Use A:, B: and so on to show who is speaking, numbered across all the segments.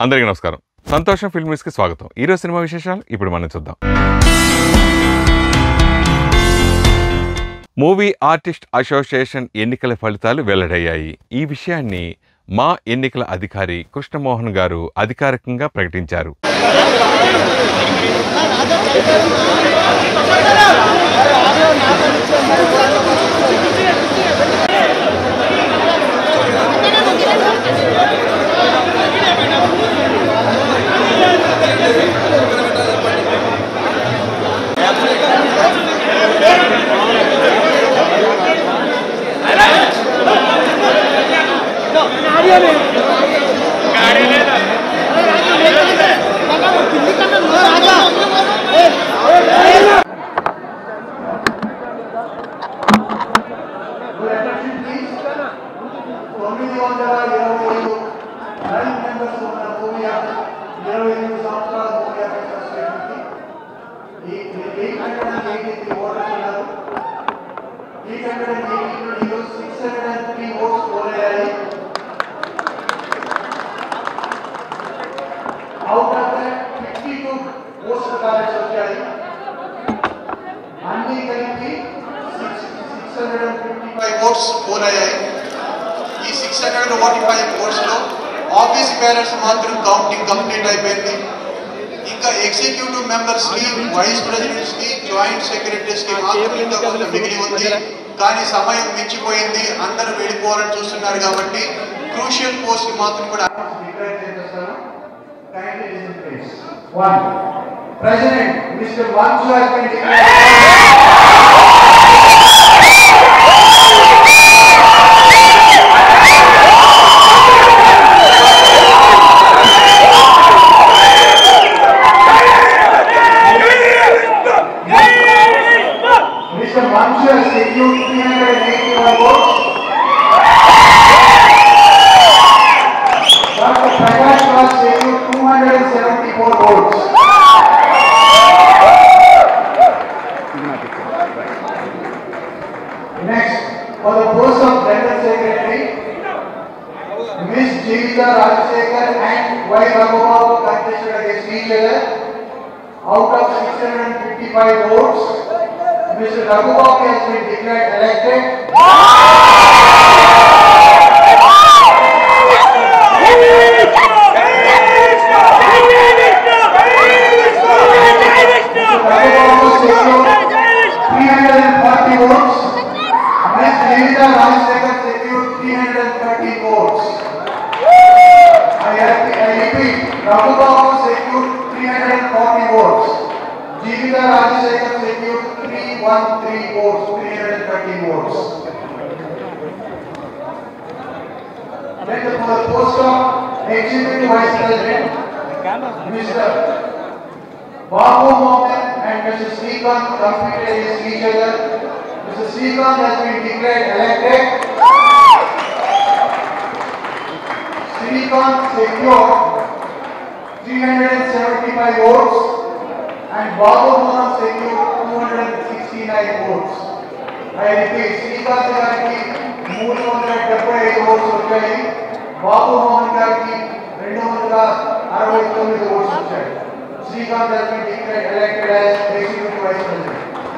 A: అందరికీ నమస్కారం సంతోషం ఫిల్మ్స్కి స్వాగతం ఈరోజు సినిమా విశేషాలు ఇప్పుడు మనం చూద్దాం మూవీ ఆర్టిస్ట్ అసోసియేషన్ ఎన్నికల ఫలితాలు వెల్లడయ్యాయి ఈ విషయాన్ని మా ఎన్నికల అధికారి కృష్ణమోహన్ గారు అధికారికంగా ప్రకటించారు
B: తొమ్మిది వందల ఇరవై ఐదు నైన్ మెంబర్స్ ఉన్న మూవీ ఇరవై ఎనిమిది సంవత్సరాల మూవీ అసోసియేషన్కి ఈ eight hundred and eighty three voters ఉన్నారు ఎయిట్ హండ్రెడ్ అండ్ ఎయిటీ త్రీలో six hundred and three votes పోలయ్యాయి out of fifty two post ballots వచ్చాయి అన్ని కలిపి six six hundred and fifty five votes పోలయ్యాయి ఈ six hundred forty five votes లో office ballots మాత్రం కౌంటింగ్ కంప్లీట్ అయిపోయింది ఇంకా ఎగ్జిక్యూటివ్ మెంబర్స్ కి వైస్ ప్రెసిడెంట్స్ కి జాయింట్ సెక్రటరీస్ కి మాత్రం ఇంకా కొంత మిగిలి ఉంది కానీ సమయం మించిపోయింది అందరూ వెళ్ళిపోవాలని చూస్తున్నారు కాబట్టి క్రూషియల్ పోస్ట్ కి మాత్రం కూడా One, President, Mr. Vansu has been declared. Mr. Mansu has secured 381 votes. Dr. Prakash has secured 274 votes. Next, for the post of General Secretary, Ms. Jivita Rajశేఖర్ and Y. Raghubabu contested against each other. Out of 655 votes, Mr. Raghubabu has been declared elected. Raghubabu secured 340 votes. Ms. Jivita Rajశేఖర్ secured 330 votes. I repeat, I repeat, Raghubabu secured 340 votes. Jivita Rajశేఖర్ secured 313 votes, 330 votes. Then for the post of Executive Vice President, Mr. Babu Mohan and Mr. Srikanth competed against each other. Mr. Srikanth has been declared elected. Srikanth secured 375 votes and Babu Mohan secured 269 votes. I repeat, Srikanth గారికి మూడు వందల డెబ్బై ఐదు oats వచ్చాయి బాబు మోహన్ గారికి రెండు వందల అరవై తొమ్మిది ఓట్స్ వచ్చాయి Srikanth has been declared elected as executive vice president.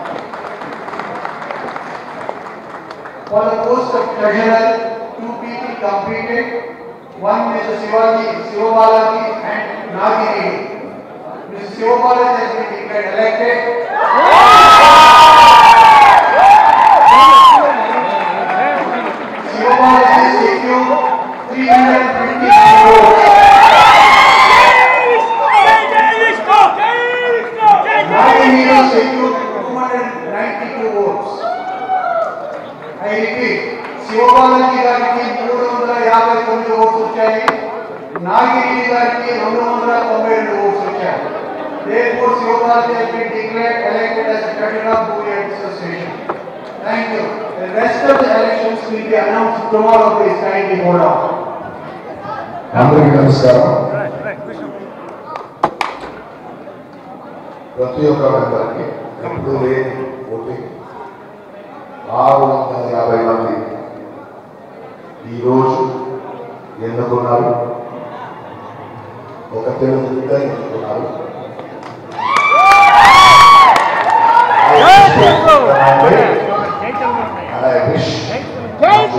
B: For the post of treasurer, two people competed. One Mr. Shivaji, Shivabalaji and Nagiri. Mr. Shivabalaji has been declared elected. Shivabalaji secured 350 votes. Nagiri secured 292 votes. I repeat, Siva Balaji గారికి మూడు వందల యాభై తొమ్మిది oats వచ్చాయి నాగిరి గారికి రెండు వందల తొంభై రెండు ఓట్స్ వచ్చాయి Therefore, Shivabalaji has been declared elected as the Treasurer of Bhoomi Association. Thank you. The rest of the elections will be announced tomorrow, please kindly hold on.
C: అందరికీ నమస్కారం ప్రతి ఒక్క మెంబర్కి ఎప్పుడు లేని ఓటింగ్ ఆరు వందల యాభై మంది ఈరోజు ఎన్నుకున్నారు ఒక తెలుగు బిడ్డని ఎన్నుకున్నారు And I wish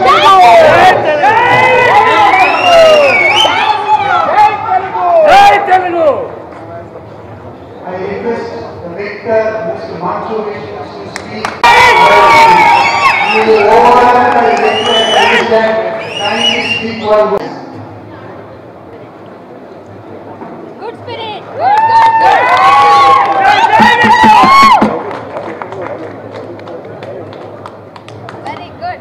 B: I request the rector, Mr. Mansoor, to speak. He will override the rector and understand, kindly speak while.
D: Good spirit. Good, good, good. Very good.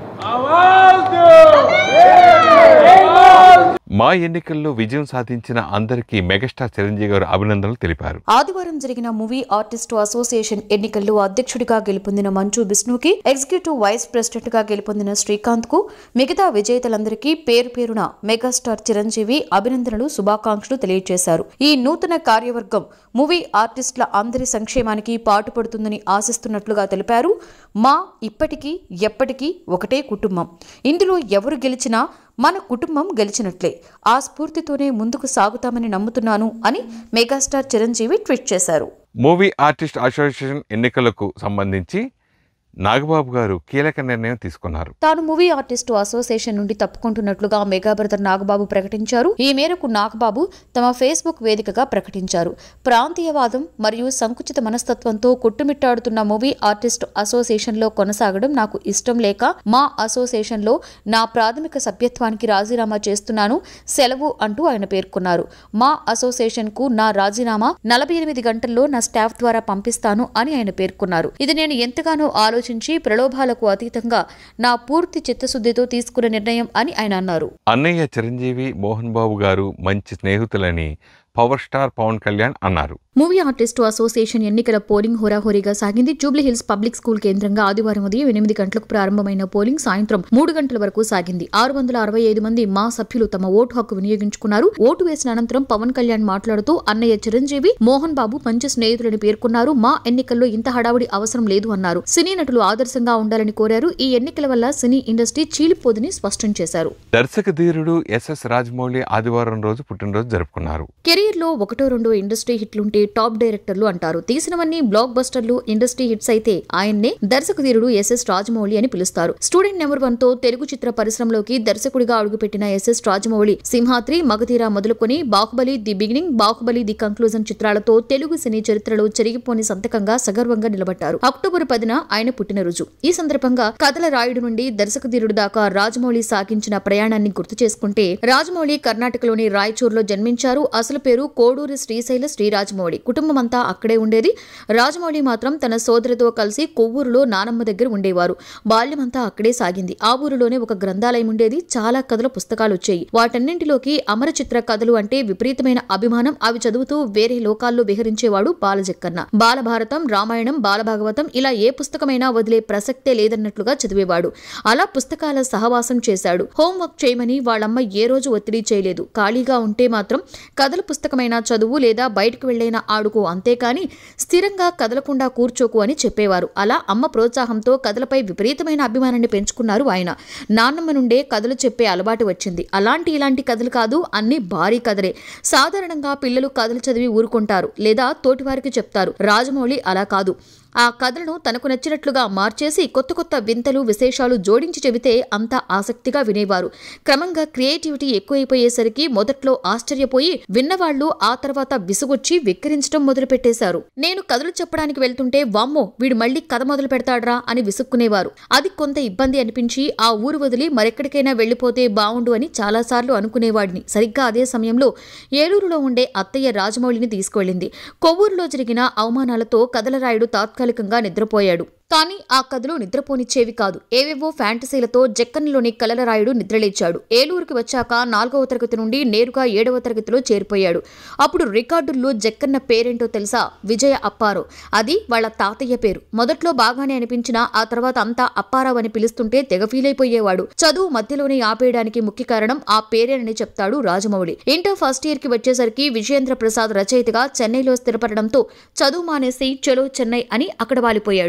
A: మా ఎన్నికల్లో విజయం సాధించిన అందరికీ మెగాస్టార్ చిరంజీవి గారు అభినందనలు తెలిపారు
E: ఆదివారం జరిగిన మూవీ ఆర్టిస్టు అసోసియేషన్ ఎన్నికల్లో అధ్యక్షుడిగా గెలుపొందిన మంచు బిష్ణుకి ఎగ్జిక్యూటివ్ వైస్ ప్రెసిడెంట్ గా గెలుపొందిన శ్రీకాంత్ కు మిగతా విజేతలందరికీ పేరు పేరున మెగాస్టార్ చిరంజీవి అభినందనలు శుభాకాంక్షలు తెలియజేశారు ఈ నూతన కార్యవర్గం మూవీ ఆర్టిస్టుల అందరి సంక్షేమానికి పాటుపడుతుందని ఆశిస్తున్నట్లుగా తెలిపారు మా ఇప్పటికీ ఎప్పటికీ ఒకటే కుటుంబం ఇందులో ఎవరు గెలిచినా మన కుటుంబం గెలిచినట్లే ఆ స్ఫూర్తితోనే ముందుకు సాగుతామని నమ్ముతున్నాను అని మెగాస్టార్ చిరంజీవి ట్వీట్ చేశారు
A: మూవీ ఆర్టిస్ట్ అసోసియేషన్ ఎన్నికలకు సంబంధించి నాగబాబు గారు కీలక నిర్ణయం తీసుకున్నారు
E: తాను మూవీ ఆర్టిస్టు అసోసియేషన్ నుండి తప్పుకుంటున్నట్లుగా మెగా బ్రదర్ నాగబాబు ప్రకటించారు ఈ మేరకు నాగబాబు తమ ఫేస్బుక్ వేదికగా ప్రకటించారు ప్రాంతీయవాదం మరియు సంకుచిత మనస్తత్వంతో కొట్టుమిట్టాడుతున్న మూవీ ఆర్టిస్ట్ అసోసియేషన్లో కొనసాగడం నాకు ఇష్టం లేక మా అసోసియేషన్లో నా ప్రాథమిక సభ్యత్వానికి రాజీనామా చేస్తున్నాను సెలవు అంటూ ఆయన పేర్కొన్నారు మా అసోసియేషన్కు నా రాజీనామా నలభై ఎనిమిది గంటల్లో నా స్టాఫ్ ద్వారా పంపిస్తాను అని ఆయన పేర్కొన్నారు ఇది నేను ఎంతగానో ఆలోచించి ప్రలోభాలకు అతీతంగా నా పూర్తి చిత్తశుద్ధితో తీసుకున్న నిర్ణయం అని ఆయన అన్నారు
A: అన్నయ్య చిరంజీవి మోహన్ బాబు గారు మంచి స్నేహితులని పవర్ స్టార్ పవన్ కళ్యాణ్ అన్నారు
E: మూవీ ఆర్టిస్టు అసోసియేషన్ ఎన్నికల పోలింగ్ హోరాహోరీగా సాగింది జూబ్లీ హిల్స్ పబ్లిక్ స్కూల్ కేంద్రంగా ఆదివారం ఉదయం ఎనిమిది గంటలకు ప్రారంభమైన పోలింగ్ సాయంత్రం మూడు గంటల వరకు సాగింది ఆరు వందల అరవై ఐదు మంది మా సభ్యులు తమ ఓటు హక్కు వినియోగించుకున్నారు ఓటు వేసిన అనంతరం పవన్ కళ్యాణ్ మాట్లాడుతూ అన్నయ్య చిరంజీవి మోహన్ బాబు మంచి స్నేహితులని పేర్కొన్నారు మా ఎన్నికల్లో ఇంత హడావుడి అవసరం లేదు అన్నారు సినీ నటులు ఆదర్శంగా ఉండాలని కోరారు ఈ ఎన్నికల వల్ల సినీ ఇండస్ట్రీ చీలిపోదని స్పష్టం చేశారు
A: దర్శక ధీరుడు ఎస్ఎస్ రాజమౌళి ఆదివారం రోజు పుట్టినరోజు జరుపుకున్నారు
E: కెరీర్ లో ఒకటో రెండో ఇండస్ట్రీ హిట్లుంటే టాప్ డైరెక్టర్లు అంటారు తీసినవన్నీ బ్లాక్ బస్టర్లు ఇండస్ట్రీ హిట్స్ అయితే ఆయన్నే దర్శక ధీరుడు ఎస్ఎస్ రాజమౌళి అని పిలుస్తారు స్టూడెంట్ నెంబర్ వన్ తో తెలుగు చిత్ర పరిశ్రమలోకి దర్శకుడిగా అడుగుపెట్టిన ఎస్ఎస్ రాజమౌళి సింహాద్రి మగధీర మొదలుకొని Baahubali the beginning Baahubali the conclusion చిత్రాలతో తెలుగు సినీ చరిత్రలో చెరిగిపోని సంతకంగా సగర్వంగా నిలబడ్డారు అక్టోబర్ పదిన ఆయన పుట్టినరోజు ఈ సందర్భంగా కథల రాయుడు నుండి దర్శక ధీరుడు దాకా రాజమౌళి సాగించిన ప్రయాణాన్ని గుర్తు చేసుకుంటే రాజమౌళి కర్ణాటకలోని రాయచూర్లో జన్మించారు అసలు పేరు కోడూరి శ్రీశైల శ్రీరాజమౌళి కుటుంబమంతా అక్కడే ఉండేది రాజమౌళి మాత్రం తన సోదరితో కలిసి కొవ్వూరులో నానమ్మ దగ్గర ఉండేవారు బాల్యమంతా అక్కడే సాగింది ఆ ఊరిలోనే ఒక గ్రంథాలయం ఉండేది చాలా కథల పుస్తకాలు వచ్చాయి వాటన్నింటిలోకి అమర చిత్ర కథలు అంటే విపరీతమైన అభిమానం అవి చదువుతూ వేరే లోకాల్లో విహరించేవాడు బాలజక్కన్న బాలభారతం రామాయణం బాలభాగవతం ఇలా ఏ పుస్తకమైనా వదిలే ప్రసక్తే లేదన్నట్లుగా చదివేవాడు అలా పుస్తకాల సహవాసం చేశాడు హోంవర్క్ చేయమని వాళ్ళమ్మ ఏ రోజు ఒత్తిడి చేయలేదు ఖాళీగా ఉంటే మాత్రం కథల పుస్తకమైనా చదువు లేదా బయటకు వెళ్ళైనా ఆడుకో అంతేకాని స్థిరంగా కదలకుండా కూర్చోకు అని చెప్పేవారు అలా అమ్మ ప్రోత్సాహంతో కథలపై విపరీతమైన అభిమానాన్ని పెంచుకున్నారు ఆయన నాన్నమ్మ నుండే కథలు చెప్పే అలవాటు వచ్చింది అలాంటి ఇలాంటి కథలు కాదు అన్ని భారీ కథలే సాధారణంగా పిల్లలు కథలు చదివి ఊరుకుంటారు లేదా తోటివారికి చెప్తారు రాజమౌళి అలా కాదు ఆ కథలను తనకు నచ్చినట్లుగా మార్చేసి కొత్త కొత్త వింతలు విశేషాలు జోడించి చెబితే అంతా ఆసక్తిగా వినేవారు క్రమంగా క్రియేటివిటీ ఎక్కువైపోయేసరికి మొదట్లో ఆశ్చర్యపోయి విన్నవాళ్లు ఆ తర్వాత విసుగొచ్చి వెక్కిరించడం మొదలుపెట్టేశారు నేను కథలు చెప్పడానికి వెళ్తుంటే వామ్మో వీడు మళ్ళీ కథ మొదలు పెడతాడ్రా అని విసుక్కునేవారు అది కొంత ఇబ్బంది అనిపించి ఆ ఊరు వదిలి మరెక్కడికైనా వెళ్లిపోతే బావుండు అని చాలాసార్లు అనుకునేవాడిని సరిగ్గా అదే సమయంలో ఏలూరులో ఉండే అత్తయ్య రాజమౌళిని తీసుకువెళ్ళింది కొవ్వూరులో జరిగిన అవమానాలతో కథలరాయుడు తాత్కాలికంగా నిద్రపోయాడు కానీ ఆ కథలు నిద్రపోనిచ్చేవి కాదు ఏవేవో ఫ్యాంటసీలతో జక్కన్లోని కలలరాయుడు నిద్రలేచాడు ఏలూరుకి వచ్చాక నాలుగవ తరగతి నుండి నేరుగా ఏడవ తరగతిలో చేరిపోయాడు అప్పుడు రికార్డుల్లో జక్కన్న పేరేంటో తెలుసా విజయ అప్పారావు అది వాళ్ళ తాతయ్య పేరు మొదట్లో బాగానే అనిపించినా ఆ తర్వాత అంతా అప్పారావు అని పిలుస్తుంటే తెగ ఫీల్ అయిపోయేవాడు చదువు మధ్యలోనే ఆపేయడానికి ముఖ్య కారణం ఆ పేరేనని చెప్తాడు రాజమౌళి ఇంటర్ ఫస్ట్ ఇయర్ కి వచ్చేసరికి విజయేంద్ర ప్రసాద్ రచయితగా చెన్నైలో స్థిరపడడంతో చదువు మానేసి చలో చెన్నై అని అక్కడ వాలిపోయాడు చెన్నై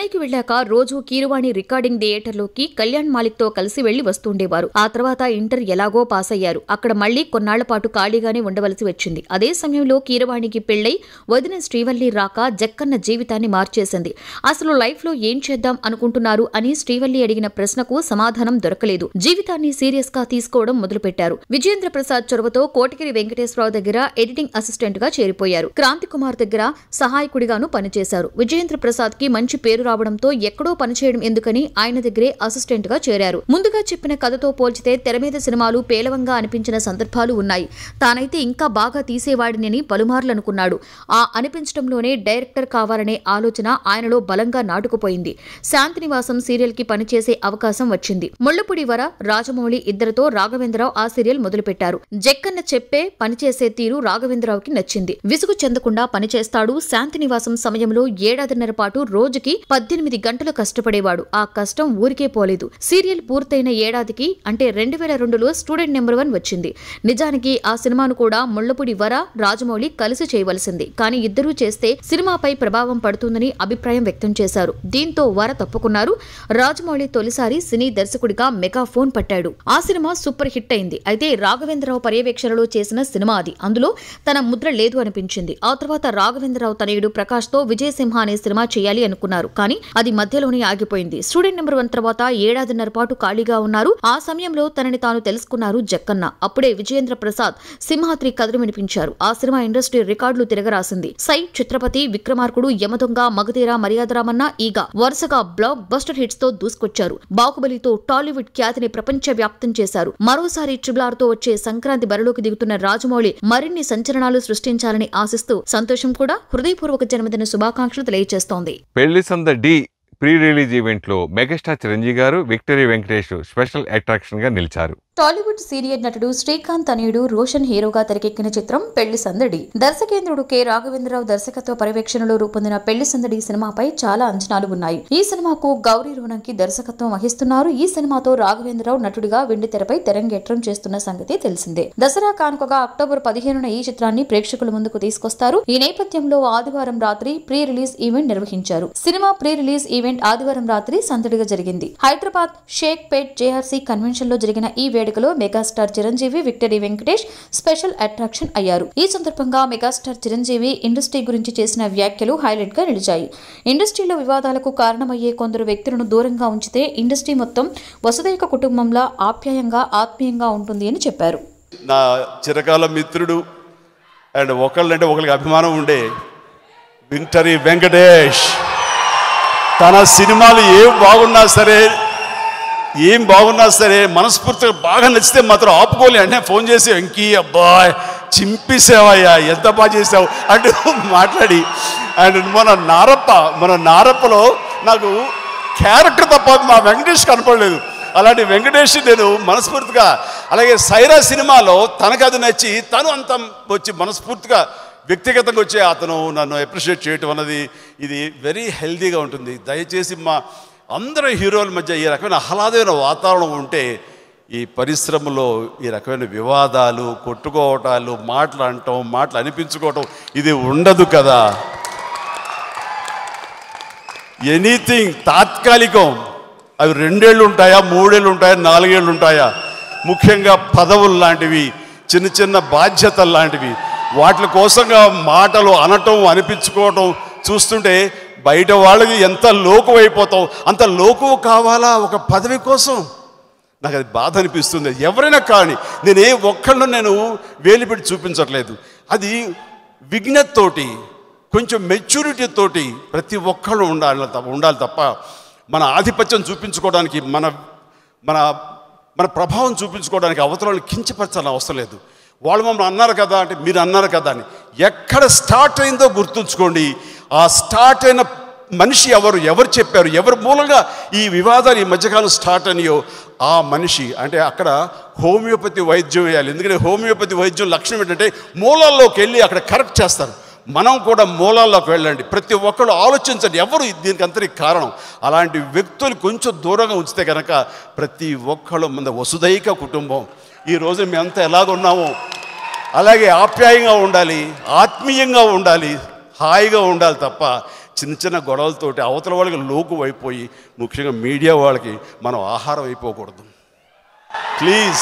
E: చెన్నైకి వెళ్ళాక రోజు కీరువాణి రికార్డింగ్ థియేటర్లోకి కళ్యాణ్ మాలిక్ తో కలిసి వెళ్లి వస్తుండేవారు ఆ తర్వాత ఇంటర్ ఎలాగో పాస్ అయ్యారు అక్కడ మళ్లీ కొన్నాళ్ల పాటు ఖాళీగానే ఉండవలసి వచ్చింది అదే సమయంలో కీరవాణికి పెళ్లై వదిన శ్రీవల్లి రాక జక్కన్న జీవితాన్ని మార్చేసింది అసలు లైఫ్ లో ఏం చేద్దాం అనుకుంటున్నారు అని శ్రీవల్లి అడిగిన ప్రశ్నకు సమాధానం దొరకలేదు జీవితాన్ని సీరియస్ గా తీసుకోవడం మొదలుపెట్టారు విజేంద్ర ప్రసాద్ చొరవతో కోటగిరి వెంకటేశ్వరరావు దగ్గర ఎడిటింగ్ అసిస్టెంట్ గా చేరిపోయారు క్రాంతి కుమార్ దగ్గర సహాయకుడిగాను పనిచేశారు విజేంద్ర ప్రసాద్ కి మంచి పేరు రావడంతో ఎక్కడో పనిచేయడం ఎందుకని ఆయన దగ్గరే అసిస్టెంట్ గా చేరారు ముందుగా చెప్పిన కథతో పోల్చితే తెర మీద సినిమాలు పేలవంగా అనిపించిన సందర్భాలు ఉన్నాయి తానైతే ఇంకా బాగా తీసేవాడినని పలుమార్లు అనుకున్నాడు ఆ అనిపించడంలోనే డైరెక్టర్ కావాలనే ఆలోచన ఆయనలో బలంగా నాటుకుపోయింది శాంతినివాసం సీరియల్ కి పనిచేసే అవకాశం వచ్చింది ముళ్లపూడి వర రాజమౌళి ఇద్దరితో రాఘవేంద్రరావు ఆ సీరియల్ మొదలుపెట్టారు జక్కన్న చెప్పే పనిచేసే తీరు రాఘవేంద్రరావుకి నచ్చింది విసుగు చెందకుండా పనిచేస్తాడు శాంతినివాసం సమయంలో ఏడాదిన్నర పాటు రోజుకి పద్దెనిమిది గంటలు కష్టపడేవాడు ఆ కష్టం ఊరికే పోలేదు సీరియల్ పూర్తయిన ఏడాదికి అంటే రెండు వేల రెండులో స్టూడెంట్ నెంబర్ వన్ వచ్చింది నిజానికి ఆ సినిమాను కూడా ముళ్లపూడి వర రాజమౌళి కలిసి చేయవలసింది కానీ ఇద్దరూ చేస్తే సినిమాపై ప్రభావం పడుతుందని అభిప్రాయం వ్యక్తం చేశారు దీంతో వర తప్పుకున్నారు రాజమౌళి తొలిసారి సినీ దర్శకుడిగా మెగా ఫోన్ పట్టాడు ఆ సినిమా సూపర్ హిట్ అయింది అయితే రాఘవేంద్రరావు పర్యవేక్షణలో చేసిన సినిమా అది అందులో తన ముద్ర లేదు అనిపించింది ఆ తర్వాత రాఘవేంద్రరావు తనయుడు ప్రకాష్ తో విజయసింహ అనే సినిమా చేయాలి అనుకున్నారు కానీ అది మధ్యలోనే ఆగిపోయింది స్టూడెంట్ నెంబర్ వన్ తర్వాత ఏడాదిన్నర పాటు ఖాళీగా ఉన్నారు ఆ సమయంలో తనని తాను తెలుసుకున్నారు జక్కన్న అప్పుడే విజయేంద్ర ప్రసాద్ సింహాద్రి కథలు వినిపించారు ఆ సినిమా ఇండస్ట్రీ రికార్డులు తిరగరాసింది సై ఛత్రపతి విక్రమార్కుడు యమదొంగ మగధీర మర్యాదరామన్న ఈగ వరుసగా బ్లాక్ బస్టర్ హిట్స్ తో దూసుకొచ్చారు బాహుబలితో టాలీవుడ్ ఖ్యాతిని ప్రపంచ వ్యాప్తం చేశారు మరోసారి ట్రిబుల్ తో వచ్చే సంక్రాంతి బరిలోకి దిగుతున్న రాజమౌళి మరిన్ని సంచలనాలు సృష్టించాలని ఆశిస్తూ సంతోషం కూడా హృదయపూర్వక జన్మదిన శుభాకాంక్షలు తెలియజేస్తోంది
A: Pelli SandaD pre release ఈవెంట్లో megastar Chiranjeevi garu victory Venkatesh special అట్రాక్షన్గా నిలిచారు
E: టాలీవుడ్ సీనియర్ నటుడు శ్రీకాంత్ తనయుడు రోషన్ హీరోగా తెరకెక్కిన చిత్రం పెళ్లి సందడి దర్శకేంద్రుడు కె రాఘవేంద్రరావు దర్శకత్వ పర్యవేక్షణలో రూపొందిన పెళ్లి సందడి సినిమాపై చాలా అంచనాలు ఉన్నాయి ఈ సినిమాకు గౌరీ రుణంకి దర్శకత్వం వహిస్తున్నారు ఈ సినిమాతో రాఘవేంద్రరావు నటుడిగా వెండి తెరపై తెరంగేట్రం చేస్తున్న సంగతి తెలిసిందే దసరా కానుకగా అక్టోబర్ పదిహేనున ఈ చిత్రాన్ని ప్రేక్షకుల ముందుకు తీసుకొస్తారు ఈ నేపథ్యంలో ఆదివారం రాత్రి ప్రీ రిలీజ్ ఈవెంట్ నిర్వహించారు సినిమా ప్రీ రిలీజ్ ఈవెంట్ ఆదివారం రాత్రి సందడిగా జరిగింది Hyderabad Shaikpet JRC convention లో జరిగిన ఈ వేడుకలో megastar Chiranjeevi victory Venkatesh special attraction అయ్యారు ఈ సందర్భంగా మెగాస్టార్ చిరంజీవి ఇండస్ట్రీ గురించి చేసిన వ్యాఖ్యలు హైలైట్ గా నిలిచాయి ఇండస్ట్రీలో వివాదాలకు కారణమయ్యే కొందరు వ్యక్తులను దూరంగా ఉంచితే ఇండస్ట్రీ మొత్తం వసుదైక కుటుంబంలా ఆప్యాయంగా ఆత్మీయంగా ఉంటుంది అని చెప్పారు
F: నా చిరకాల మిత్రుడు అండ్ ఒకళ్ళంటే ఒకరికి అభిమానం ఉండే విక్టరీ వెంకటేష్ తన సినిమాలు ఏం బాగున్నా సరే ఏం బాగున్నా సరే మనస్ఫూర్తిగా బాగా నచ్చితే మాత్రం ఆపుకోలే అంటే ఫోన్ చేసి వెంకీ అబ్బాయ్ చింపేసావయ్యా ఎంత బాగా చేసావు అంటూ మాట్లాడి అండ్ మన నారప్ప మన నారప్పలో నాకు క్యారెక్టర్ తప్ప మా వెంకటేష్ కనపడలేదు అలాంటి వెంకటేష్ నేను మనస్ఫూర్తిగా అలాగే సైరా సినిమాలో తనకు అది నచ్చి తను అంత వచ్చి మనస్ఫూర్తిగా వ్యక్తిగతంగా వచ్చి అతను నన్ను అప్రిషియేట్ చేయటం అన్నది ఇది వెరీ హెల్దీగా ఉంటుంది దయచేసి మా అందరు హీరోల మధ్య ఈ రకమైన ఆహ్లాదమైన వాతావరణం ఉంటే ఈ పరిశ్రమలో ఈ రకమైన వివాదాలు కొట్టుకోవటాలు మాటలు అంటాం మాటలు అనిపించుకోవటం ఇది ఉండదు కదా ఎనీథింగ్ తాత్కాలికం అవి రెండేళ్ళు ఉంటాయా మూడేళ్ళు ఉంటాయా నాలుగేళ్ళు ఉంటాయా ముఖ్యంగా పదవులు లాంటివి చిన్న చిన్న బాధ్యతలు లాంటివి వాటి కోసంగా మాటలు అనటం అనిపించుకోవటం చూస్తుంటే బయట వాళ్ళకి ఎంత లోకు అయిపోతాం అంత లోకు కావాలా ఒక పదవి కోసం నాకు అది బాధ అనిపిస్తుంది ఎవరైనా కానీ నేను ఏ ఒక్కళ్ళు నేను వేలిపెట్టి చూపించట్లేదు అది విజ్ఞతతోటి కొంచెం మెచ్యూరిటీ తోటి ప్రతి ఒక్కళ్ళు ఉండాలి తప్ప ఉండాలి తప్ప మన ఆధిపత్యం చూపించుకోవడానికి మన మన మన ప్రభావం చూపించుకోవడానికి అవతరాలను కించపరచాలని అవసరం లేదు వాళ్ళు మమ్మల్ని అన్నారు కదా అంటే మీరు అన్నారు కదా అని ఎక్కడ స్టార్ట్ అయిందో గుర్తుంచుకోండి ఆ స్టార్ట్ అయిన మనిషి ఎవరు ఎవరు చెప్పారు ఎవరి మూలంగా ఈ వివాదాలు ఈ మధ్యకాలం స్టార్ట్ అయినాయో ఆ మనిషి అంటే అక్కడ హోమియోపతి వైద్యం వేయాలి ఎందుకంటే హోమియోపతి వైద్యం లక్ష్యం ఏంటంటే మూలాల్లోకి వెళ్ళి అక్కడ కరెక్ట్ చేస్తారు మనం కూడా మూలాల్లోకి వెళ్ళండి ప్రతి ఒక్కరు ఆలోచించండి ఎవరు దీనికి అంతరికి కారణం అలాంటి వ్యక్తులు కొంచెం దూరంగా ఉంచితే కనుక ప్రతి ఒక్కళ్ళు మన వసుదైక కుటుంబం ఈ రోజు మేమంతా ఎలాగున్నామో అలాగే ఆప్యాయంగా ఉండాలి ఆత్మీయంగా ఉండాలి హాయిగా ఉండాలి తప్ప చిన్న చిన్న గొడవలతోటి అవతల వాళ్ళకి లోకు అయిపోయి ముఖ్యంగా మీడియా వాళ్ళకి మనం ఆహారం అయిపోకూడదు ప్లీజ్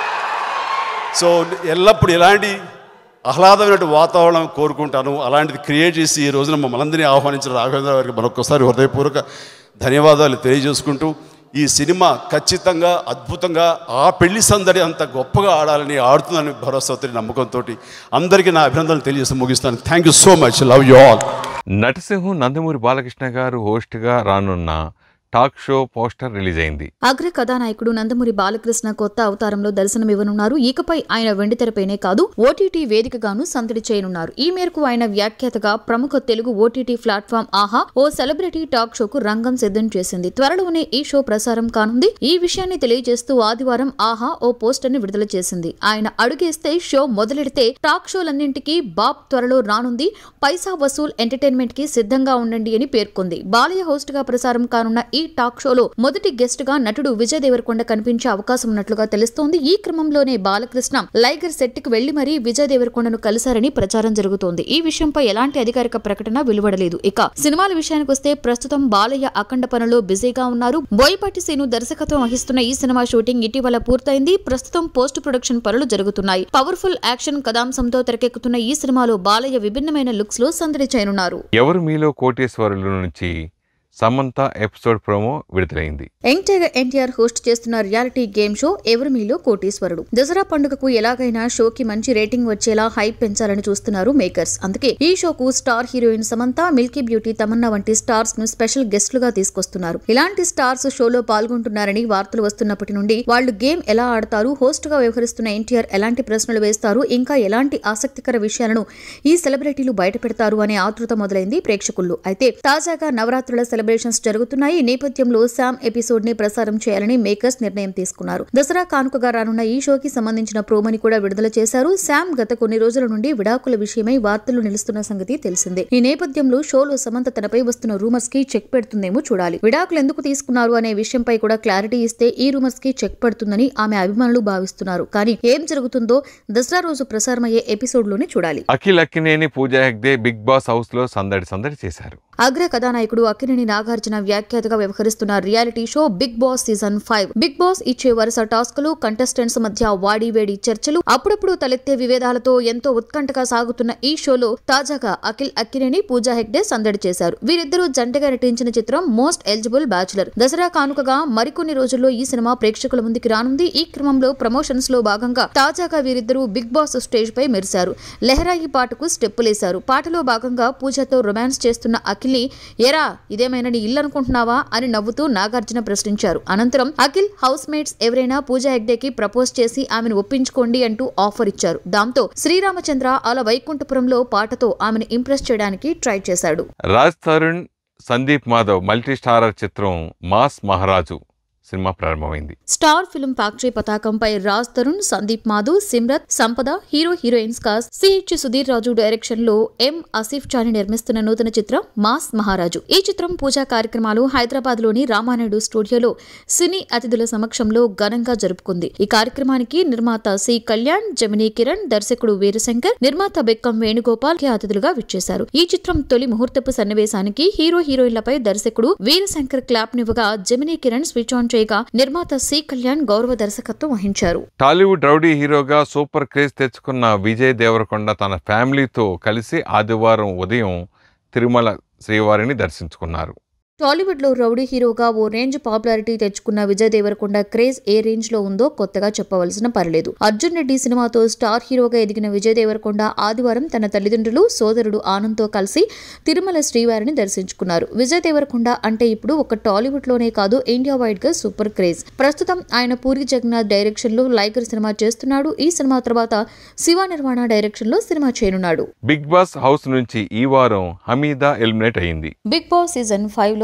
F: సో ఎల్లప్పుడు ఎలాంటి ఆహ్లాదమైన వాతావరణం కోరుకుంటాను అలాంటిది క్రియేట్ చేసి ఈ రోజున మమ్మల్ని అందరినీ ఆహ్వానించిన రాఘవేంద్ర గారికి మరొకసారి హృదయపూర్వక ధన్యవాదాలు తెలియజేసుకుంటూ ఈ సినిమా ఖచ్చితంగా అద్భుతంగా ఆ పెళ్లి సందడి అంత గొప్పగా ఆడాలని ఆడుతుందని భరోసాతో నమ్మకంతో అందరికీ నా అభినందనలు తెలియజేసి ముగిస్తాను thank you so much love you all
A: నటసింహం నందమూరి బాలకృష్ణ గారు హోస్ట్గా రానున్న టాక్ షో పోస్టర్ రిలీజ్ అయింది
E: అగ్ర కథానాయకుడు నందమూరి బాలకృష్ణ కొత్త అవతారంలో దర్శనమివ్వనున్నారు ఇకపై ఆయన వెండితెరపైనే కాదు ఓటీటీ వేదికగాను సందడి చేయనున్నారు ఈ మేరకు ఆయన వ్యాఖ్యాతగా ప్రముఖ తెలుగు ఓటీటీ ప్లాట్ఫామ్ ఆహా ఓ సెలబ్రిటీ టాక్ షోకు రంగం సిద్ధం చేసింది త్వరలోనే ఈ షో ప్రసారం కానుంది ఈ విషయాన్ని తెలియజేస్తూ ఆదివారం ఆహా ఓ పోస్టర్ ని విడుదల చేసింది ఆయన అడుగేస్తే షో మొదలెడితే టాక్ షోలన్నింటికీ బాబ్ త్వరలో రానుంది పైసా వసూల్ ఎంటర్టైన్మెంట్ కి సిద్ధంగా ఉండండి అని పేర్కొంది బాలయ్య హోస్ట్ గా ప్రసారం కానున్న ఈ టాక్ షోలో మొదటి గెస్ట్ గా నటుడు విజయ్ దేవరకొండ కనిపించే అవకాశం ఉన్నట్లుగా తెలుస్తోంది ఈ క్రమంలోనే బాలకృష్ణ లైగర్ సెట్ కి వెళ్లి మరీ విజయ్ దేవరకొండను కలిశారని ప్రచారం జరుగుతోంది ఈ విషయంపై ఎలాంటి అధికారిక ప్రకటన వెలువడలేదు ఇక సినిమాల విషయానికి వస్తే ప్రస్తుతం బాలయ్య అఖండ పనులో బిజీగా ఉన్నారు బోయపాటి సీను దర్శకత్వం వహిస్తున్న ఈ సినిమా షూటింగ్ ఇటీవల పూర్తయింది ప్రస్తుతం పోస్ట్ ప్రొడక్షన్ పనులు జరుగుతున్నాయి పవర్ఫుల్ యాక్షన్ కథాంశంతో తెరకెక్కుతున్న ఈ సినిమాలో బాలయ్య విభిన్నమైన లుక్స్ లో సందడి చేయనున్నారు
A: ఎవరు మీలో కోటేశ్వరుల నుంచి సమంత ఎపిసోడ్ ప్రోమో విడుదలైంది
E: యంగ్ టైగర్ ఎన్టీఆర్ హోస్ట్ చేస్తున్న reality game show Evaru Meelo కోటీశ్వరుడు దసరా పండుగకు ఎలాగైనా షోకి మంచి రేటింగ్ వచ్చేలా హైప్ పెంచాలని చూస్తున్నారు మేకర్స్ అందుకే ఈ షోకు star heroine Samantha milky beauty Tamannaah వంటి స్టార్స్ ను స్పెషల్ గెస్ట్లుగా తీసుకొస్తున్నారు ఇలాంటి స్టార్స్ షోలో పాల్గొంటున్నారని వార్తలు వస్తున్నప్పటి నుండి వాళ్ళు గేమ్ ఎలా ఆడతారు హోస్ట్ గా వ్యవహరిస్తున్న ఎన్టీఆర్ ఎలాంటి ప్రశ్నలు వేస్తారు ఇంకా ఎలాంటి ఆసక్తికర విషయాలను ఈ సెలబ్రిటీలు బయటపెడతారు అనే ఆతృత మొదలైంది ప్రేక్షకుల్లో అయితే తాజాగా నవరాత్రుల సెలబ్రేషన్స్ జరుగుతున్నాయి ఈ నేపథ్యంలో శామ్ ఎపిసోడ్ ని ప్రసారం చేయాలని మేకర్స్ నిర్ణయం తీసుకున్నారు దసరా కానుకగా రానున్న ఈ షోకి సంబంధించిన ప్రోమోని కూడా విడుదల చేశారు శామ్ గత కొన్ని రోజుల నుండి విడాకుల విషయమై వార్తలు నిలుస్తున్న సంగతి తెలిసిందే ఈ నేపథ్యంలో షోలో సమంత తనపై వస్తున్న రూమర్స్ కి చెక్ పెడుతుందేమో చూడాలి విడాకులు ఎందుకు తీసుకున్నారు అనే విషయంపై కూడా క్లారిటీ ఇస్తే ఈ రూమర్స్ కి చెక్ పడుతుందని ఆమె అభిమానులు భావిస్తున్నారు కానీ ఏం జరుగుతుందో దసరా రోజు ప్రసారమయ్యే ఎపిసోడ్ లోనే చూడాలి
A: Akhil Akkineni Pooja Hegde Bigg Boss house లో సందడి సందడి చేశారు
E: అగ్ర కథానాయకుడు అక్కినేని నాగార్జున వ్యాఖ్యాతగా వ్యవహరిస్తున్న reality show Bigg Boss season five Bigg Boss ఇచ్చే వరుస టాస్కులు కంటెస్టెంట్స్ మధ్య వాడివేడి చర్చలు అప్పుడప్పుడు తలెత్తే వివేదాలతో ఎంతో ఉత్కంఠగా సాగుతున్న ఈ షోలో తాజాగా అఖిల్ అక్కినేని పూజా హెగ్డే సందడి చేశారు వీరిద్దరూ జంటగా నటించిన చిత్రం మోస్ట్ ఎలిజిబుల్ బ్యాచులర్ దసరా కానుకగా మరికొన్ని రోజుల్లో ఈ సినిమా ప్రేక్షకుల ముందుకి రానుంది ఈ క్రమంలో ప్రమోషన్స్ లో భాగంగా తాజాగా వీరిద్దరూ బిగ్ బాస్ స్టేజ్ పై మెరిశారు లెహరాయి పాటకు స్టెప్పులేశారు పాటలో భాగంగా పూజతో రొమాన్స్ చేస్తున్న అఖిల్ని ఎరా ఇదేమైనా నీ ఇల్లు అనుకుంటున్నావా అని నవ్వుతూ నాగార్జున ప్రశ్నించారు అనంతరం అఖిల్ హౌస్ మేట్స్ ఎవరైనా పూజా హెగ్డేకి ప్రపోజ్ చేసి ఆమెను ఒప్పించుకోండి అంటూ ఆఫర్ ఇచ్చారు దాంతో శ్రీరామచంద్ర అలా వైకుంఠపురంలో పాటతో ఆమెను ఇంప్రెస్ చేయడానికి ట్రై చేశాడు
A: రాజ్ తరుణ్ సందీప్ మాధవ్ మల్టీ స్టారర్ చిత్రం మాస్ మహారాజు సినిమా ప్రారంభమైంది
E: స్టార్ ఫిల్మ్ ఫ్యాక్టరీ పతాకంపై రాజ్ తరుణ్ సందీప్ మాధవ్ సిమ్రత్ సంపద హీరో హీరోయిన్స్ గా సిహెచ్ సుధీర్ రాజు డైరెక్షన్ లో ఎం ఆసిఫ్ చాని నిర్మిస్తున్న నూతన చిత్రం మాస్ మహారాజు ఈ చిత్రం పూజా కార్యక్రమాలు హైదరాబాద్ లోని రామానాయుడు స్టూడియోలో సినీ అతిథుల సమక్షంలో ఘనంగా జరుపుకుంది ఈ కార్యక్రమానికి నిర్మాత సి కళ్యాణ్ జమినీ కిరణ్ దర్శకుడు వీరశంకర్ నిర్మాత బెక్కం వేణుగోపాల్ ముఖ్య అతిథులుగా విచ్చేశారు ఈ చిత్రం తొలి ముహూర్తపు సన్నివేశానికి హీరో హీరోయిన్లపై దర్శకుడు వీరశంకర్ క్లాప్ నివ్వగా జమినీ కిరణ్ స్విచ్ ఆన్ చేయగా నిర్మాత సి కళ్యాణ్ గౌరవ దర్శకత్వం వహించారు
A: టాలీవుడ్ రౌడీ హీరోగా సూపర్ క్రేజ్ తెచ్చుకున్న విజయ్ దేవరకొండ తన ఫ్యామిలీతో కలిసి ఆదివారం ఉదయం తిరుమల శ్రీవారిని దర్శించుకున్నారు
E: టాలీవుడ్ లో రౌడీ హీరోగా ఓ రేంజ్ పాపులారిటీ తెచ్చుకున్న విజయ్ దేవరకొండ క్రేజ్ ఏ రేంజ్ లో ఉందో కొత్తగా చెప్పవలసిన పర్లేదు అర్జున్ రెడ్డి సినిమాతో స్టార్ హీరోగా ఎదిగిన విజయ్ దేవరకొండ ఆదివారం తన తల్లిదండ్రులు సోదరుడు ఆనంద్తో కలిసి తిరుమల శ్రీవారిని దర్శించుకున్నారు విజయ్ దేవరకొండ అంటే ఇప్పుడు ఒక టాలీవుడ్ లోనే కాదు ఇండియా వైడ్ గా సూపర్ క్రేజ్ ప్రస్తుతం ఆయన పూరి జగన్నాథ్ డైరెక్షన్ లో లైగర్ సినిమా చేస్తున్నాడు ఈ సినిమా తర్వాత శివ నిర్మాణ డైరెక్షన్ లో సినిమా చేయనున్నాడు
A: బిగ్ బాస్ హౌస్ నుంచి ఈ వారం హమీదా ఎలిమినేట్ అయింది
E: బిగ్ బాస్ సీజన్ ఫైవ్ లో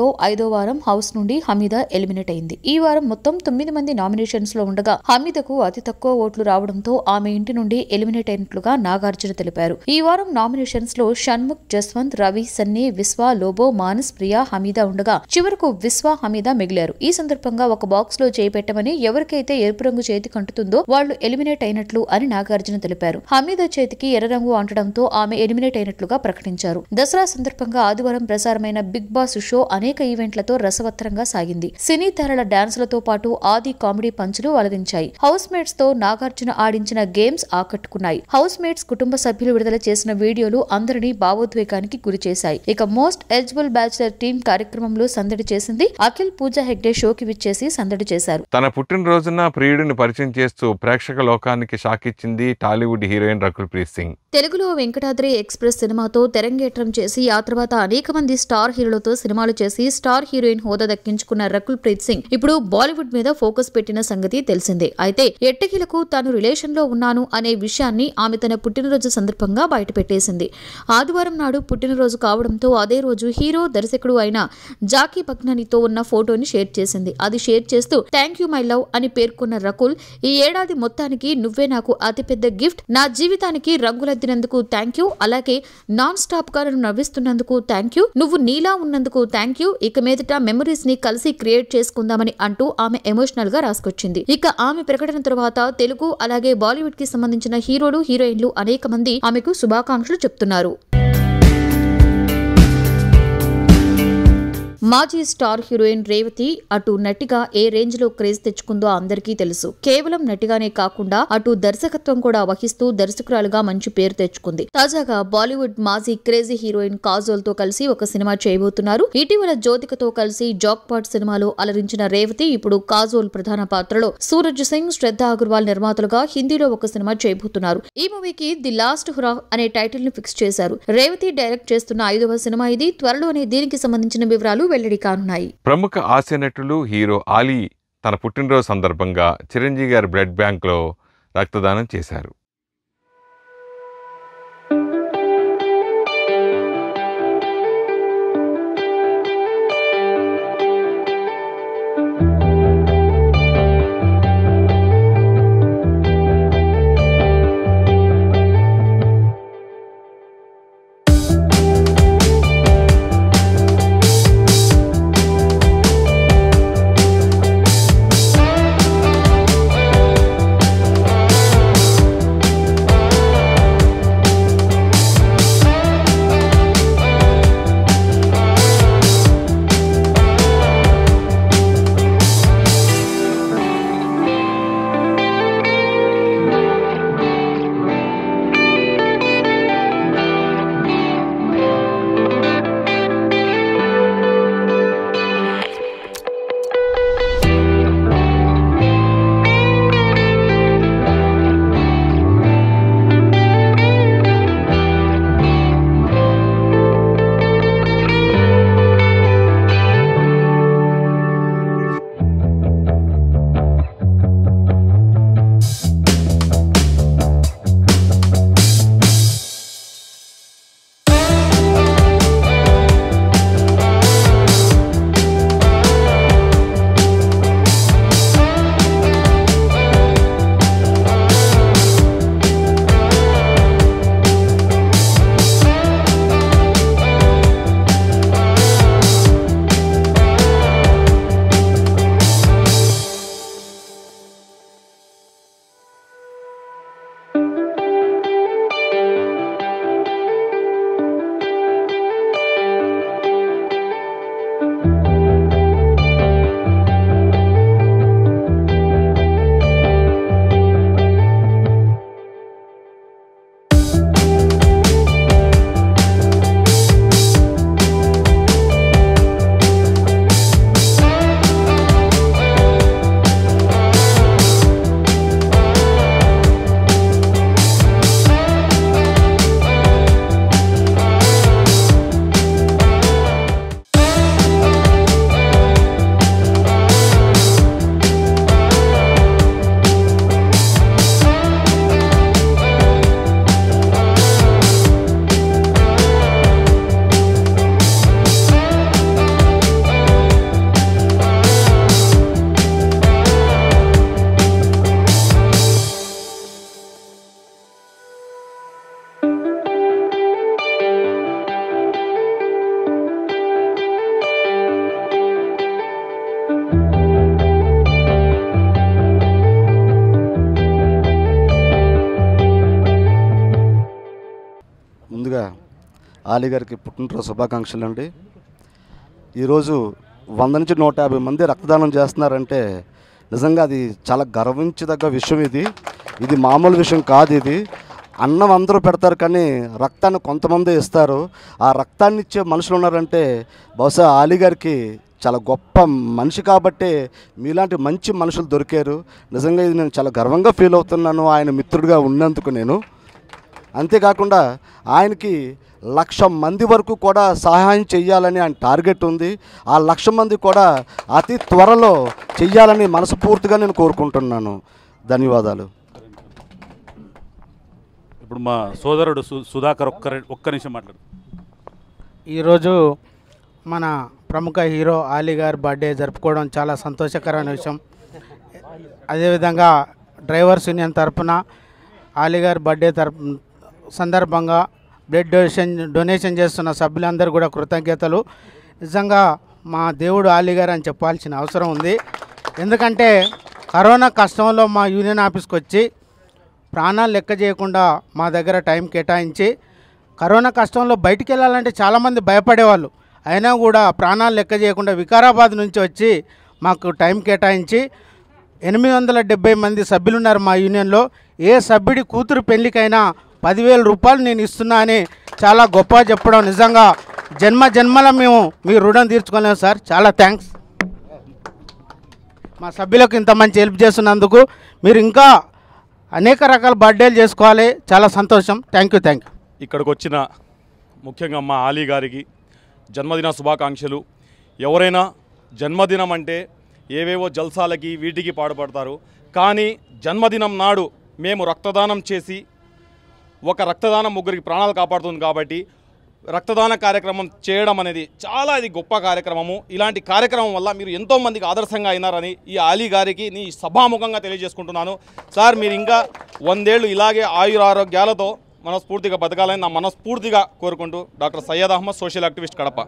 E: ఐదో వారం హౌస్ నుండి హమీద ఎలిమినేట్ అయింది ఈ వారం మొత్తం తొమ్మిది మంది నామినేషన్స్ లో ఉండగా హమీదకు అతి తక్కువ ఓట్లు రావడంతో ఆమె ఇంటి నుండి ఎలిమినేట్ అయినట్లుగా నాగార్జున తెలిపారు ఈ వారం నామినేషన్స్ లో షణ్ముఖ్ జస్వంత్ రవి సన్నీ విశ్వ లోబో మానస్ ప్రియా హమీద ఉండగా చివరకు విశ్వ హమీద మిగిలారు ఈ సందర్భంగా ఒక బాక్స్ లో చేపెట్టమని ఎవరికైతే ఎరుపు రంగు చేతికి అంటుతుందో వాళ్లు ఎలిమినేట్ అయినట్లు అని నాగార్జున తెలిపారు హమీద చేతికి ఎర్ర రంగు అంటడంతో ఆమె ఎలిమినేట్ అయినట్లుగా ప్రకటించారు దసరా సందర్భంగా ఆదివారం ప్రసారమైన బిగ్ బాస్ షో అనేక ఈవెంట్లతో రసవత్తరంగా సాగింది సినీ తారల డాన్సులతో పాటు ఆది కామెడీ పంచులు అలరించాయి హౌస్ మేట్స్ తో నాగార్జున ఆడించిన గేమ్స్ ఆకట్టుకున్నాయి హౌస్ మేట్స్ కుటుంబ సభ్యులు విడుదల చేసిన వీడియోలు అందరినీ భావోద్వేగానికి గురి చేశాయి ఇక మోస్ట్ ఎలిజిబుల్ బ్యాచులర్ టీం కార్యక్రమంలో సందడి చేసింది అఖిల్ పూజా హెగ్డే షోకి విచ్చేసి సందడి చేశారు
A: తన పుట్టినరోజున ప్రియుడిని పరిచయం చేస్తూ ప్రేక్షక లోకానికి షాక్ ఇచ్చింది టాలీవుడ్ హీరోయిన్ రకుల్ ప్రీత్ సింగ్
E: తెలుగులో వెంకటాద్రి ఎక్స్ప్రెస్ సినిమాతో తెరంగేట్రం చేసి ఆ తర్వాత అనేక మంది స్టార్ హీరోలతో సినిమాలు చేసి స్టార్ హీరోయిన్ హోదా దక్కించుకున్న రకుల్ ప్రీత్ సింగ్ ఇప్పుడు బాలీవుడ్ మీద ఫోకస్ పెట్టిన సంగతి తెలిసిందే అయితే ఎట్టకిలకు తాను రిలేషన్ లో ఉన్నాను అనే విషయాన్ని ఆమె తన పుట్టినరోజు సందర్భంగా బయటపెట్టేసింది ఆదివారం నాడు పుట్టినరోజు కావడంతో అదే రోజు హీరో దర్శకుడు అయిన జాకీ బక్నానితో ఉన్న ఫోటోని షేర్ చేసింది అది షేర్ చేస్తూ థ్యాంక్ యూ మై లవ్ అని పేర్కొన్న రకుల్ ఈ ఏడాది మొత్తానికి నువ్వే నాకు అతిపెద్ద గిఫ్ట్ నా జీవితానికి రంగులద్దినందుకు థ్యాంక్ యూ అలాగే నాన్ స్టాప్ గా నన్ను నవ్విస్తున్నందుకు థ్యాంక్ యూ నువ్వు నీలా ఉన్నందుకు థ్యాంక్ యూ ఇక మీదట మెమరీస్ ని కలిసి క్రియేట్ చేసుకుందామని అంటూ ఆమె ఎమోషనల్ గా రాసుకొచ్చింది ఇక ఆమె ప్రకటన తర్వాత తెలుగు అలాగే బాలీవుడ్ కి సంబంధించిన హీరోలు హీరోయిన్లు అనేక మంది ఆమెకు శుభాకాంక్షలు చెప్తున్నారు మాజీ స్టార్ హీరోయిన్ రేవతి అటు నటిగా ఏ రేంజ్ లో క్రేజ్ తెచ్చుకుందో అందరికీ తెలుసు కేవలం నటిగానే కాకుండా అటు దర్శకత్వం కూడా వహిస్తూ దర్శకురాలుగా మంచి పేరు తెచ్చుకుంది తాజాగా బాలీవుడ్ మాజీ క్రేజీ హీరోయిన్ కాజోల్ తో కలిసి ఒక సినిమా చేయబోతున్నారు ఇటీవల జ్యోతికతో కలిసి జాక్ పాట్ సినిమాలో అలరించిన రేవతి ఇప్పుడు కాజోల్ ప్రధాన పాత్రలో సూరజ్ సింగ్ శ్రద్ధ అగర్వాల్ నిర్మాతలుగా హిందీలో ఒక సినిమా చేయబోతున్నారు ఈ మూవీకి ది లాస్ట్ హురా అనే టైటిల్ ని ఫిక్స్ చేశారు రేవతి డైరెక్ట్ చేస్తున్న ఐదవ సినిమా ఇది త్వరలోనే దీనికి సంబంధించిన వివరాలు వెల్లడి కానున్నాయి
A: ప్రముఖ హాస్య నటులు హీరో ఆలీ తన పుట్టినరోజు సందర్భంగా చిరంజీవి గారి బ్లడ్ బ్యాంక్లో రక్తదానం చేశారు
G: ముందుగా ఆలీ గారికి పుట్టినరోజు శుభాకాంక్షలు అండి ఈరోజు వంద నుంచి నూట యాభై మంది రక్తదానం చేస్తున్నారంటే నిజంగా అది చాలా గర్వించదగ్గ విషయం ఇది ఇది మామూలు విషయం కాదు ఇది అన్నం అందరూ పెడతారు కానీ రక్తాన్ని కొంతమంది ఇస్తారు ఆ రక్తాన్ని ఇచ్చే మనుషులు ఉన్నారంటే బహుశా ఆలీ గారికి చాలా గొప్ప మనిషి కాబట్టే మీలాంటి మంచి మనుషులు దొరికారు నిజంగా ఇది నేను చాలా గర్వంగా ఫీల్ అవుతున్నాను ఆయన మిత్రుడిగా ఉన్నందుకు నేను అంతేకాకుండా ఆయనకి లక్ష మంది వరకు కూడా సహాయం చేయాలని ఆయన టార్గెట్ ఉంది ఆ లక్ష మంది కూడా అతి త్వరలో చెయ్యాలని మనస్ఫూర్తిగా నేను కోరుకుంటున్నాను ధన్యవాదాలు
H: ఇప్పుడు మా సోదరుడు సు సుధాకర్ ఒక్క రె- ఒక్క నిమిషం మాట్లాడు
I: ఈరోజు మన ప్రముఖ హీరో ఆలీ గారి బర్త్డే జరుపుకోవడం చాలా సంతోషకరమైన విషయం అదేవిధంగా డ్రైవర్స్ యూనియన్ తరపున ఆలీ గారి బర్త్డే తరపు సందర్భంగా బ్లడ్ డొనేషన్ డొనేషన్ చేస్తున్న సభ్యులందరూ కూడా కృతజ్ఞతలు నిజంగా మా దేవుడు ఆలీ గారు అని చెప్పాల్సిన అవసరం ఉంది ఎందుకంటే కరోనా కష్టంలో మా యూనియన్ ఆఫీస్కి వచ్చి ప్రాణాలు లెక్క చేయకుండా మా దగ్గర టైం కేటాయించి కరోనా కష్టంలో బయటికి వెళ్ళాలంటే చాలామంది భయపడేవాళ్ళు అయినా కూడా ప్రాణాలు లెక్క చేయకుండా వికారాబాద్ నుంచి వచ్చి మాకు టైం కేటాయించి ఎనిమిది వందల డెబ్బై మంది సభ్యులు ఉన్నారు మా యూనియన్లో ఏ సభ్యుడి కూతురు పెళ్ళికైనా పదివేల రూపాయలు నేను ఇస్తున్నా అని చాలా గొప్ప చెప్పడం నిజంగా జన్మ జన్మల మేము మీ రుణం తీర్చుకోలేము సార్ చాలా థ్యాంక్స్ మా సభ్యులకు ఇంత మంచి హెల్ప్ చేస్తున్నందుకు మీరు ఇంకా అనేక రకాల బర్త్డేలు చేసుకోవాలి చాలా సంతోషం థ్యాంక్ యూ థ్యాంక్ యూ
H: ఇక్కడికి వచ్చిన ముఖ్యంగా మా ఆలీ గారికి జన్మదిన శుభాకాంక్షలు ఎవరైనా జన్మదినం అంటే ఏవేవో జల్సాలకి వీటికి పాడుపడతారు కానీ జన్మదినం నాడు మేము రక్తదానం చేసి ఒక రక్తదానం ముగ్గురికి ప్రాణాలు కాపాడుతుంది కాబట్టి రక్తదాన కార్యక్రమం చేయడం అనేది చాలా ఇది గొప్ప కార్యక్రమము ఇలాంటి కార్యక్రమం వల్ల మీరు ఎంతో మందికి ఆదర్శంగా అయినారని ఈ ఆలీ గారికి నీ సభాముఖంగా తెలియజేసుకుంటున్నాను సార్ మీరు ఇంకా వందేళ్ళు ఇలాగే ఆయురారోగ్యాలతో మనస్ఫూర్తిగా బతకాలని నా మనస్ఫూర్తిగా కోరుకుంటూ doctor Syed Ahmed social activist Kadapa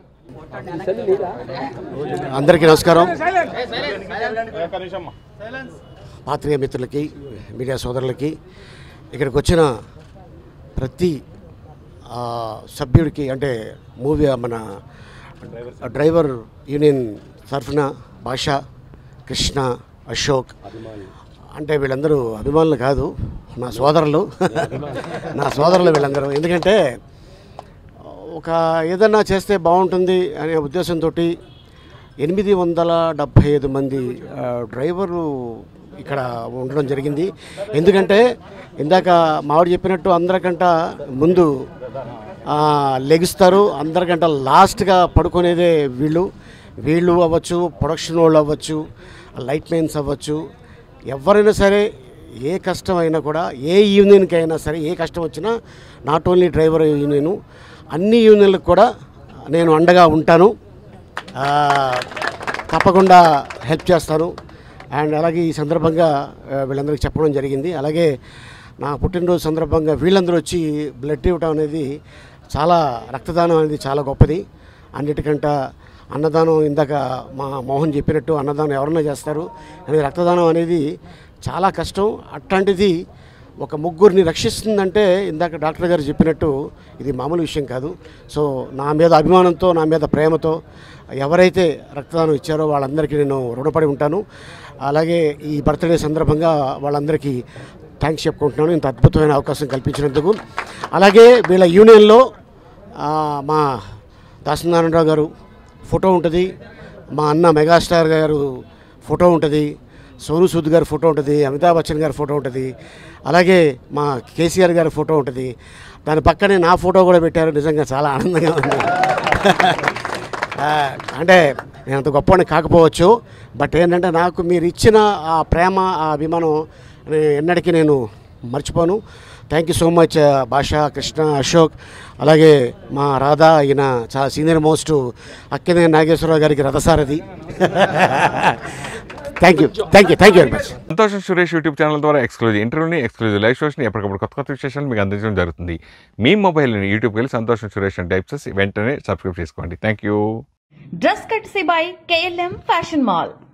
J: అందరికీ నమస్కారం
H: ఒక్క నిమిషం అమ్మా.
J: పాత్రికేయ మిత్రులకి మీడియా సోదరులకి ఇక్కడికి వచ్చిన ప్రతి ఆ, సభ్యుడికి అంటే మూవీ మన డ్రైవర్ యూనియన్ తరఫున భాష కృష్ణ అశోక్ అంటే వీళ్ళందరూ అభిమానులు కాదు నా సోదరులు నా సోదరులు వీళ్ళందరూ ఎందుకంటే ఒక ఏదన్నా చేస్తే బాగుంటుంది అనే ఉద్దేశంతో ఎనిమిది వందల డెబ్భై ఐదు మంది ఆ, డ్రైవర్లు ఇక్కడ ఉండడం జరిగింది ఎందుకంటే ఇందాక మావిడ చెప్పినట్టు అందరికంట ముందు ఆ, లెగుస్తారు అందరికంట లాస్ట్గా పడుకునేదే వీళ్ళు వీళ్ళు అవ్వచ్చు ప్రొడక్షన్ వాళ్ళు అవ్వచ్చు లైట్ మెయిన్స్ అవ్వచ్చు ఎవరైనా సరే ఏ కష్టం అయినా కూడా ఏ యూనియన్కి అయినా సరే ఏ కష్టం వచ్చినా నాట్ ఓన్లీ డ్రైవర్ యూనియన్ అన్ని యూనియన్లకు కూడా నేను అండగా ఉంటాను ఆ, తప్పకుండా హెల్ప్ చేస్తాను అండ్ అలాగే ఈ సందర్భంగా ఆ, వీళ్ళందరికీ చెప్పడం జరిగింది అలాగే నా పుట్టినరోజు సందర్భంగా వీళ్ళందరూ వచ్చి బ్లడ్ ఇవ్వటం అనేది చాలా రక్తదానం అనేది చాలా గొప్పది అన్నిటికంట అన్నదానం ఇందాక మా మోహన్ చెప్పినట్టు అన్నదానం ఎవరన్నా చేస్తారు కానీ రక్తదానం అనేది చాలా కష్టం అట్లాంటిది ఒక ముగ్గురిని రక్షిస్తుందంటే ఇందాక డాక్టర్ గారు చెప్పినట్టు ఇది మామూలు విషయం కాదు సో నా మీద అభిమానంతో నా మీద ప్రేమతో ఎవరైతే రక్తదానం ఇచ్చారో వాళ్ళందరికీ నేను రుణపడి ఉంటాను అలాగే ఈ బర్త్డే సందర్భంగా వాళ్ళందరికీ థ్యాంక్స్ చెప్పుకుంటున్నాను ఇంత అద్భుతమైన అవకాశం కల్పించినందుకు అలాగే వీళ్ళ యూనియన్లో ఆ, మా దాసనారాయణరావు గారు ఫోటో ఉంటుంది మా అన్న మెగాస్టార్ గారు ఫోటో ఉంటుంది సోను సూద్ గారి ఫోటో ఉంటుంది అమితాబ్ బచ్చన్ గారి ఫోటో ఉంటుంది అలాగే మా కేసీఆర్ గారి ఫోటో ఉంటుంది దాని పక్కనే నా ఫోటో కూడా పెట్టారు నిజంగా చాలా ఆనందంగా ఉంది ఆ, అంటే నేను అంత గొప్పవాడిని కాకపోవచ్చు బట్ ఏంటంటే నాకు మీరు ఇచ్చిన ఆ ప్రేమ ఆ అభిమానం నే- ఎన్నటికీ నేను మర్చిపోను థ్యాంక్ యూ సో మచ్ భాష కృష్ణ అశోక్ అలాగే మా రాధా ఈయన చాలా సీనియర్ మోస్ట్ అక్కినే నాగేశ్వరరావు గారికి రథసారథి thank you thank you thank you very much
A: సంతోషం సురేష్ యూట్యూబ్ ఛానల్ ద్వారా ఎక్స్క్లూజివ్ ఇంటర్వ్యూని ఎక్స్క్లూజివ్ లైవ్ షోస్ని ఎప్పటికప్పుడు కొత్త కొత్త విశేషాలు మీకు అందించడం జరుగుతుంది మీ మొబైల్ని యూట్యూబ్కి వెళ్ళి సంతోషం సురేష్ అని టైప్ చేసి వెంటనే సబ్స్క్రైబ్ చేసుకోండి thank you
K: dress courtesy by KLM fashion mall